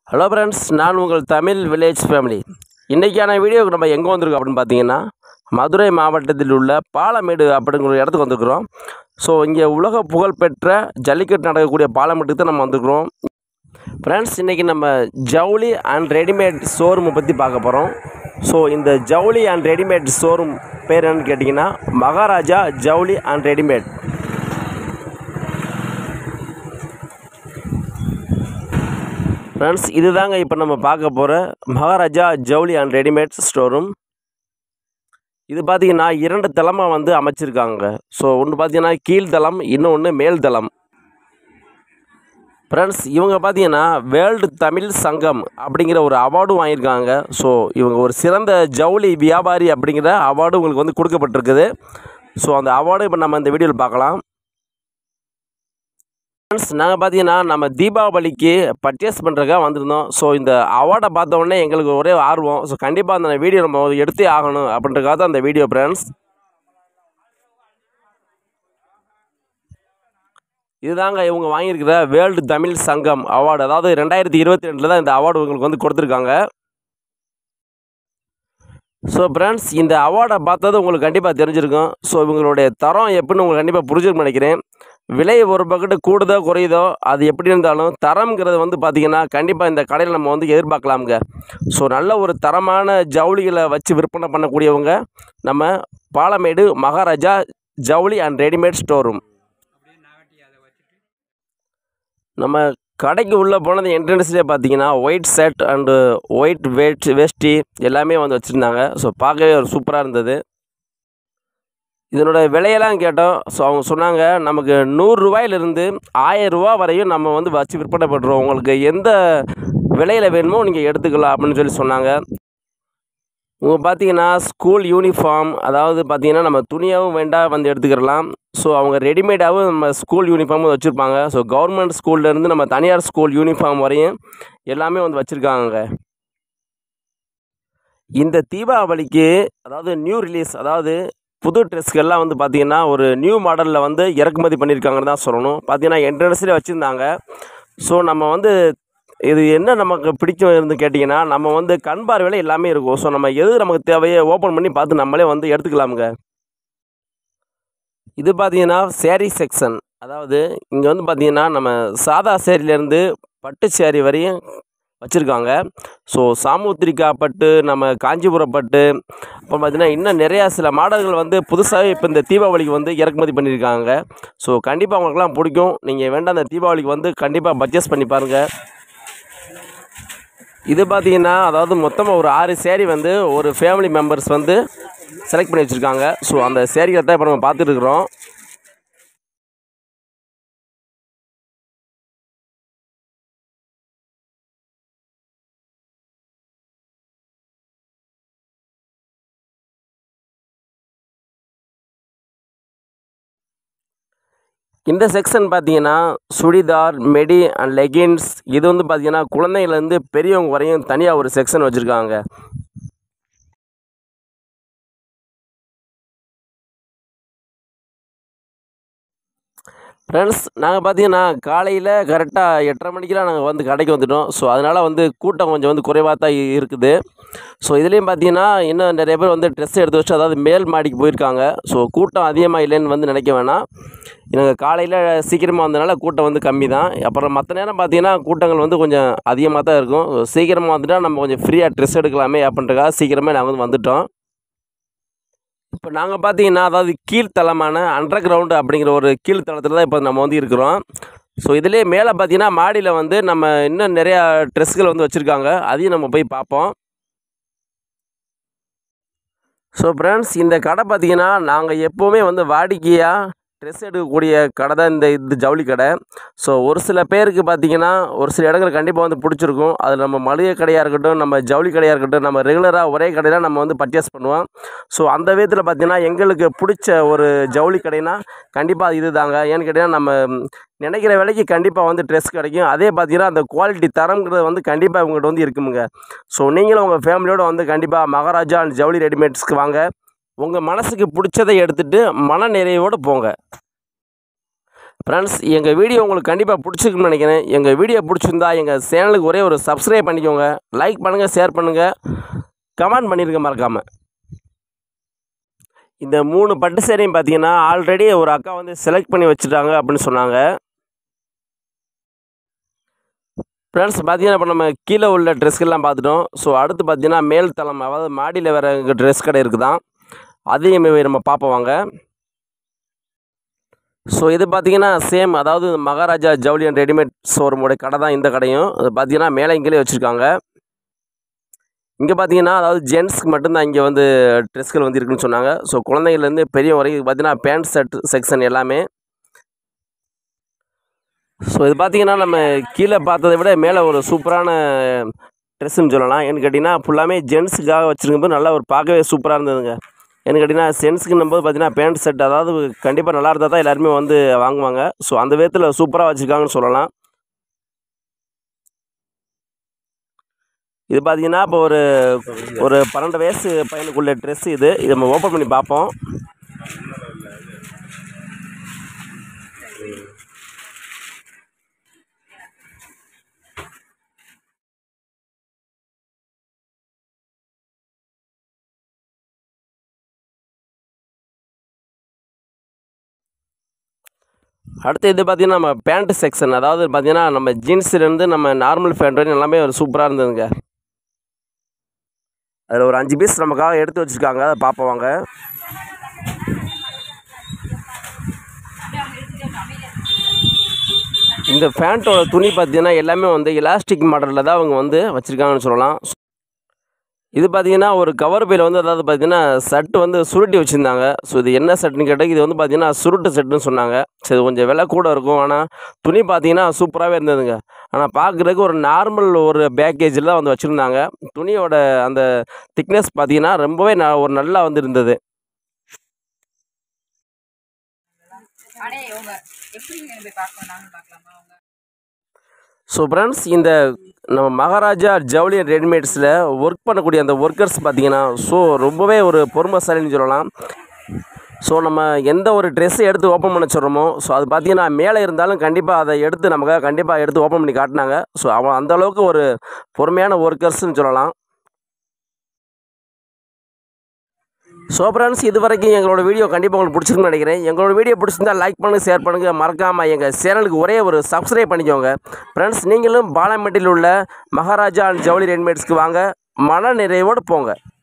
hello friends நான் உங்கள் Tamil village family இன்றைக்கான வீடியோவுக்கு நம்ம எங்கே வந்திருக்கோம் அப்படின்னு பார்த்தீங்கன்னா மதுரை மாவட்டத்தில் உள்ள பாலமேடு அப்படிங்கிற ஒரு இடத்துக்கு வந்திருக்கிறோம் ஸோ இங்கே உலக புகழ்பெற்ற ஜல்லிக்கட்டு நடக்கக்கூடிய பாலமேட்டுக்கு தான் நம்ம வந்திருக்கிறோம் ஃப்ரெண்ட்ஸ் இன்றைக்கி நம்ம ஜவுளி அண்ட் ரெடிமேட் ஷோரூமை பற்றி பார்க்க போகிறோம் ஸோ இந்த ஜவுளி அண்ட் ரெடிமேட் ஷோரூம் பேர் என்னன்னு கேட்டிங்கன்னா மகாராஜா ஜவுளி அண்ட் ரெடிமேட் ஃப்ரெண்ட்ஸ் இதுதாங்க இப்போ நம்ம பார்க்க போகிற மகாராஜா ஜவுளி அண்ட் ரெடிமேட் ஸ்டோரூம் இது பார்த்தீங்கன்னா இரண்டு தளமாக வந்து அமைச்சிருக்காங்க ஸோ ஒன்று பார்த்தீங்கன்னா கீழ்தளம் இன்னொன்று மேல்தளம் ஃப்ரெண்ட்ஸ் இவங்க பார்த்தீங்கன்னா வேர்ல்டு தமிழ் சங்கம் அப்படிங்கிற ஒரு அவார்டும் வாங்கியிருக்காங்க ஸோ இவங்க ஒரு சிறந்த ஜவுளி வியாபாரி அப்படிங்கிற அவார்டு உங்களுக்கு வந்து கொடுக்கப்பட்டிருக்குது ஸோ அந்த அவார்டு இப்போ நம்ம இந்த வீடியோவில் பார்க்கலாம் ஃப்ரெண்ட்ஸ் நாங்கள் பார்த்தீங்கன்னா நம்ம தீபாவளிக்கு பர்ச்சேஸ் பண்ணுறதுக்காக வந்திருந்தோம் ஸோ இந்த அவார்டை பார்த்த உடனே எங்களுக்கு ஒரே ஆர்வம் ஸோ கண்டிப்பாக அந்த வீடியோ நம்ம எடுத்தே ஆகணும் அப்படின்றக்காக தான் அந்த வீடியோ ஃப்ரெண்ட்ஸ் இதுதாங்க இவங்க வாங்கியிருக்கிற வேர்ல்டு தமிழ் சங்கம் அவார்டு அதாவது ரெண்டாயிரத்தி இருபத்தி ரெண்டில் தான் இந்த அவார்டு உங்களுக்கு வந்து கொடுத்துருக்காங்க ஸோ ஃப்ரெண்ட்ஸ் இந்த அவார்டை பார்த்தது உங்களுக்கு கண்டிப்பாக தெரிஞ்சிருக்கும் ஸோ இவங்களுடைய தரம் எப்படின்னு உங்களுக்கு கண்டிப்பாக புரிஞ்சிருக்கும் நினைக்கிறேன் விலை ஒரு பக்கெட்டு கூடுதோ குறையுதோ அது எப்படி இருந்தாலும் தரம்ங்கிறது வந்து பார்த்திங்கன்னா கண்டிப்பாக இந்த கடையில் நம்ம வந்து எதிர்பார்க்கலாமுங்க ஸோ நல்ல ஒரு தரமான ஜவுளிகளை வச்சு விற்பனை பண்ணக்கூடியவங்க நம்ம பாலமேடு மகாராஜா ஜவுளி அண்ட் ரெடிமேட் ஸ்டோர் ரூம் நம்ம கடைக்கு உள்ளே போனது என்ட்ரன்ஸ்லேயே பார்த்தீங்கன்னா ஒயிட் ஷர்ட் அண்டு ஒயிட் வேட் வேஷ்டி எல்லாமே வந்து வச்சுருந்தாங்க ஸோ பார்க்கவே ஒரு சூப்பராக இருந்தது இதனோட விலையெல்லாம் கேட்டோம் ஸோ அவங்க சொன்னாங்க நமக்கு நூறுரூவாயிலிருந்து ஆயரூவா வரையும் நம்ம வந்து வச்சு விற்பனை பண்ணுறோம் உங்களுக்கு எந்த விலையில் வேணுமோ நீங்கள் எடுத்துக்கலாம் அப்படின்னு சொல்லி சொன்னாங்க இவங்க பார்த்தீங்கன்னா ஸ்கூல் யூனிஃபார்ம் அதாவது பார்த்தீங்கன்னா நம்ம துணியாகவும் வேண்டாம் வந்து எடுத்துக்கிறலாம் ஸோ அவங்க ரெடிமேடாகவும் நம்ம ஸ்கூல் யூனிஃபார்மும் வச்சுருப்பாங்க ஸோ கவர்மெண்ட் ஸ்கூல்லேருந்து நம்ம தனியார் ஸ்கூல் யூனிஃபார்ம் வரையும் எல்லாமே வந்து வச்சுருக்காங்க இந்த தீபாவளிக்கு அதாவது நியூ ரிலீஸ் அதாவது புது ட்ரெஸ்கள்லாம் வந்து பார்த்திங்கன்னா ஒரு நியூ மாடலில் வந்து இறக்குமதி பண்ணியிருக்காங்கன்னு தான் சொல்லணும் பார்த்தீங்கன்னா என்ட்ரன்ஸ்லேயே வச்சுருந்தாங்க ஸோ நம்ம வந்து இது என்ன நமக்கு பிடிக்கும் இருந்து கேட்டிங்கன்னா நம்ம வந்து கண் பார்வையில் எல்லாமே இருக்கும் ஸோ நம்ம எது நமக்கு தேவையோ ஓப்பன் பண்ணி பார்த்து நம்மளே வந்து எடுத்துக்கலாமுங்க இது பார்த்தீங்கன்னா சேரீ செக்ஷன் அதாவது இங்கே வந்து பார்த்திங்கன்னா நம்ம சாதா சேரீலேருந்து பட்டு சேரீ வரையும் வச்சுருக்காங்க ஸோ சாமுத்திரிக்கா பட்டு நம்ம காஞ்சிபுரம் பட்டு அப்புறம் பார்த்திங்கன்னா இன்னும் நிறையா சில மாடல்கள் வந்து புதுசாகவே இப்போ இந்த தீபாவளிக்கு வந்து இறக்குமதி பண்ணியிருக்காங்க ஸோ கண்டிப்பாக உங்களுக்குலாம் பிடிக்கும் நீங்கள் வேண்டாம் அந்த தீபாவளிக்கு வந்து கண்டிப்பாக பர்ச்சேஸ் பண்ணி பாருங்கள் இது பார்த்தீங்கன்னா அதாவது மொத்தமாக ஒரு ஆறு சேரீ வந்து ஒரு ஃபேமிலி மெம்பர்ஸ் வந்து செலக்ட் பண்ணி வச்சுருக்காங்க ஸோ அந்த சேரீகளை தான் இப்போ நம்ம பார்த்துட்டு இருக்கிறோம் இந்த செக்ஷன் பார்த்தீங்கன்னா சுடிதார் மெடி அண்ட் லெகின்ஸ் இது வந்து பார்த்தீங்கன்னா குழந்தைங்கள்லேருந்து பெரியவங்க வரையும் தனியாக ஒரு செக்ஷன் வச்சுருக்காங்க ஃப்ரெண்ட்ஸ் நாங்கள் பார்த்தீங்கன்னா காலையில் கரெக்டாக எட்டரை மணிக்கெலாம் நாங்கள் வந்து கடைக்கு வந்துட்டோம் ஸோ அதனால் வந்து கூட்டம் கொஞ்சம் வந்து குறைவாக தான் இருக்குது ஸோ இதுலேயும் பார்த்தீங்கன்னா இன்னும் நிறைய பேர் வந்து ட்ரெஸ் எடுத்து வச்சு அதாவது மேல் மாடிக்கு போயிருக்காங்க ஸோ கூட்டம் அதிகமாக இல்லைன்னு வந்து நினைக்க வேணாம் நாங்கள் காலையில் சீக்கிரமாக வந்தனால கூட்டம் வந்து கம்மி தான் அப்புறம் மற்ற நேரம் பார்த்தீங்கன்னா கூட்டங்கள் வந்து கொஞ்சம் அதிகமாக தான் இருக்கும் சீக்கிரமாக வந்துட்டால் நம்ம கொஞ்சம் ஃப்ரீயாக ட்ரெஸ் எடுக்கலாமே அப்படின்றக்காக சீக்கிரமே நாங்கள் வந்து வந்துட்டோம் இப்போ நாங்கள் பார்த்தீங்கன்னா அதாவது கீழ்த்தளமான அண்டர் கிரவுண்டு அப்படிங்கிற ஒரு கீழ்த்தளத்தில் தான் இப்போ நம்ம வந்து இருக்கிறோம் ஸோ இதிலே மேலே பார்த்தீங்கன்னா மாடியில் வந்து நம்ம இன்னும் நிறையா ட்ரெஸ்கள் வந்து வச்சுருக்காங்க அதையும் நம்ம போய் பார்ப்போம் ஸோ ஃப்ரெண்ட்ஸ் இந்த கடை பார்த்தீங்கன்னா நாங்கள் எப்போவுமே வந்து வாடிக்கையாக ட்ரெஸ் எடுக்கக்கூடிய கடை தான் இந்த இது ஜவுளி கடை ஸோ ஒரு சில பேருக்கு பார்த்தீங்கன்னா ஒரு சில இடங்கள் கண்டிப்பாக வந்து பிடிச்சிருக்கும் அது நம்ம மளிகை கடையாக இருக்கட்டும் நம்ம ஜவுளி கடையாக இருக்கட்டும் நம்ம ரெகுலராக ஒரே கடையில் நம்ம வந்து பர்ச்சேஸ் பண்ணுவோம் ஸோ அந்த விதத்தில் பார்த்தீங்கன்னா எங்களுக்கு பிடிச்ச ஒரு ஜவுளி கடைனா கண்டிப்பாக இது தாங்க ஏன்னு கேட்டிங்கன்னா நம்ம நினைக்கிற விலைக்கு கண்டிப்பாக வந்து ட்ரெஸ் கிடைக்கும் அதே பார்த்தீங்கன்னா அந்த குவாலிட்டி தரம்ங்கிறது வந்து கண்டிப்பாக இவங்ககிட்ட வந்து இருக்குமுங்க ஸோ நீங்களும் உங்கள் ஃபேமிலியோடு வந்து கண்டிப்பாக மகாராஜா அண்ட் ஜவுளி ரெடிமேட்ஸ்க்கு வாங்க உங்கள் மனசுக்கு பிடிச்சதை எடுத்துகிட்டு மன நிறைவோடு போங்க ஃப்ரெண்ட்ஸ் எங்கள் வீடியோ உங்களுக்கு கண்டிப்பாக பிடிச்சிருக்குன்னு நினைக்கிறேன் எங்கள் வீடியோ பிடிச்சிருந்தா எங்கள் சேனலுக்கு ஒரே ஒரு சப்ஸ்கிரைப் பண்ணிக்கோங்க லைக் பண்ணுங்கள் ஷேர் பண்ணுங்கள் கமெண்ட் பண்ணிருங்க மறக்காமல் இந்த மூணு பட்டு சேரையும் பார்த்தீங்கன்னா ஆல்ரெடி ஒரு அக்கா வந்து செலக்ட் பண்ணி வச்சுட்டாங்க அப்படின்னு சொன்னாங்க ஃப்ரெண்ட்ஸ் பார்த்தீங்கன்னா இப்போ நம்ம கீழே உள்ள ட்ரெஸ்கள்லாம் பார்த்துட்டோம் ஸோ அடுத்து பார்த்தீங்கன்னா மேல் தளம் அதாவது மாடியில் வேறு இங்கே ட்ரெஸ் கடை இருக்குதான் அதையும் போய் நம்ம பார்ப்போம் வாங்க ஸோ இது பார்த்தீங்கன்னா சேம் அதாவது மகாராஜா ஜவுளி அண்ட் ரெடிமேட் ஷோரூமோட கடை தான் இந்த கடையும் அது பார்த்தீங்கன்னா மேலே இங்கேயே வச்சுருக்காங்க இங்கே பார்த்தீங்கன்னா அதாவது ஜென்ஸ்க்கு மட்டும்தான் இங்கே வந்து ட்ரெஸ்கள் வந்து இருக்குன்னு சொன்னாங்க ஸோ குழந்தைங்கள்லேருந்து பெரிய வரைக்கும் பார்த்தீங்கன்னா பேண்ட் ஷர்ட் செக்ஷன் எல்லாமே ஸோ இது பார்த்தீங்கன்னா நம்ம கீழே பார்த்ததை விட மேலே ஒரு சூப்பரான ட்ரெஸ்ஸுன்னு சொல்லலாம் ஏன்னு கேட்டிங்கன்னா ஃபுல்லாமே ஜென்ஸுக்காக வச்சுருக்கும்போது நல்லா ஒரு பார்க்கவே சூப்பராக இருந்ததுங்க ஏன்னு கேட்டிங்கன்னா ஜென்ஸுக்குன்னும் போது பார்த்தீங்கன்னா பேண்ட் ஷர்ட் அதாவது கண்டிப்பாக நல்லா இருந்தால் தான் எல்லாருமே வந்து வாங்குவாங்க ஸோ அந்த விதத்தில் சூப்பராக வச்சுருக்காங்கன்னு சொல்லலாம் இது பார்த்தீங்கன்னா இப்போ ஒரு ஒரு பன்னெண்டு வயசு பையனுக்குள்ள ட்ரெஸ் இது இதை நம்ம ஓப்பன் பண்ணி பார்ப்போம் அடுத்து இது பார்த்தீங்கன்னா நம்ம பேண்ட் செக்ஷன் அதாவது பார்த்தீங்கன்னா நம்ம ஜீன்ஸ்லேருந்து நம்ம நார்மல் பேண்ட் வரையும் எல்லாமே ஒரு சூப்பராக இருந்ததுங்க அதில் ஒரு அஞ்சு பீஸ் நமக்காக எடுத்து வச்சுருக்காங்க அதை பார்ப்போம் வாங்க இந்த ஃபேண்ட்டோட துணி பார்த்தீங்கன்னா எல்லாமே வந்து எலாஸ்டிக் மாடலில் தான் அவங்க வந்து வச்சுருக்காங்கன்னு சொல்லலாம் இது பார்த்தீங்கன்னா ஒரு கவர் பையில் வந்து அதாவது பார்த்தீங்கன்னா சட்டு வந்து சுருட்டி வச்சுருந்தாங்க ஸோ இது என்ன செட்டுன்னு கேட்டால் இது வந்து பார்த்தீங்கன்னா சுருட்டு செட்டுன்னு சொன்னாங்க சரி கொஞ்சம் விலை கூட இருக்கும் ஆனால் துணி பார்த்தீங்கன்னா சூப்பராகவே இருந்ததுங்க ஆனால் பார்க்குறதுக்கு ஒரு நார்மல் ஒரு பேக்கேஜில் தான் வந்து வச்சுருந்தாங்க துணியோட அந்த திக்னஸ் பார்த்தீங்கன்னா ரொம்பவே ந ஒரு நல்லா வந்து இருந்தது அடே உங்க எப்படி நீங்க போய் பார்க்கணும் நானும் பார்க்கலாமா உங்க ஸோ ஃப்ரெண்ட்ஸ் இந்த நம்ம மகாராஜா ஜவுளி ரெடிமேட்ஸில் ஒர்க் பண்ணக்கூடிய அந்த ஒர்க்கர்ஸ் பார்த்தீங்கன்னா ஸோ ரொம்பவே ஒரு பொறுமைசாலின்னு சொல்லலாம் ஸோ நம்ம எந்த ஒரு ட்ரெஸ்ஸை எடுத்து ஓப்பன் பண்ண சொல்கிறோமோ ஸோ அது பார்த்தீங்கன்னா மேலே இருந்தாலும் கண்டிப்பாக அதை எடுத்து நமக்காக கண்டிப்பாக எடுத்து ஓப்பன் பண்ணி காட்டினாங்க ஸோ அவன் அந்த அளவுக்கு ஒரு பொறுமையான ஒர்க்கர்ஸ்னு சொல்லலாம் ஸோ ஃப்ரெண்ட்ஸ் இது வரைக்கும் எங்களோட வீடியோ கண்டிப்பாக உங்களுக்கு பிடிச்சிருக்குன்னு நினைக்கிறேன் எங்களோட வீடியோ பிடிச்சிருந்தா லைக் பண்ணுங்கள் ஷேர் பண்ணுங்கள் மறக்காமல் எங்கள் சேனலுக்கு ஒரே ஒரு சப்ஸ்கிரைப் பண்ணிக்கோங்க ஃப்ரெண்ட்ஸ் நீங்களும் பாலமேட்டில் உள்ள மகாராஜா அண்ட் ஜவுளி ரெடிமேட்ஸ்க்கு வாங்க மன நிறைவோடு போங்க